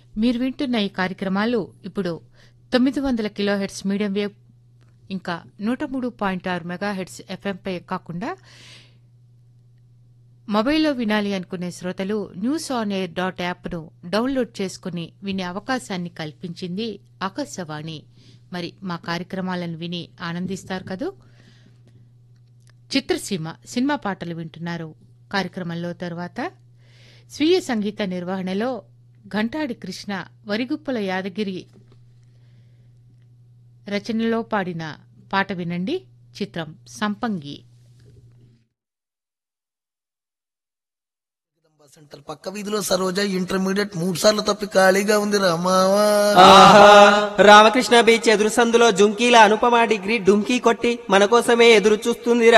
మీరు వింటున్న ఈ కార్యక్రమాలు ఇప్పుడు తొమ్మిది వందల కిలోహెడ్స్ మీడియం వేవ్ ఇంకా నూట మూడు పాయింట్ ఆరు మెగాహెడ్స్ ఎఫ్ఎంపై కాకుండా మొబైల్లో వినాలి అనుకునే శ్రోతలు న్యూస్ ఆన్ ఎయిర్ డాట్ యాప్ను డౌన్లోడ్ చేసుకుని వినే అవకాశాన్ని కల్పించింది ఆకాశవాణి మరి మా కార్యక్రమాలను విని ఆనందిస్తారు కదూ చిత్రసీమ సినిమా పాటలు వింటున్నారు కార్యక్రమంలో తరువాత స్వీయ సంగీత నిర్వహణలో ఘంటాడి కృష్ణ వరిగుప్పల యాదగిరి రచనలో పాడిన పాట వినండి చిత్రం సంపంగి సెంటర్ పక్క వీధిలో సరోజ ఇంటర్మీడియట్ మూడు సార్లు తప్పి ఖాళీగా ఉంది రామావా ఆహా రామకృష్ణ బీచ్ ఎదురు సందులో జుంకీల అనుపమ డిగ్రీ డుమ్కీ కొట్టి మన కోసమే ఎదురు చూస్తుంది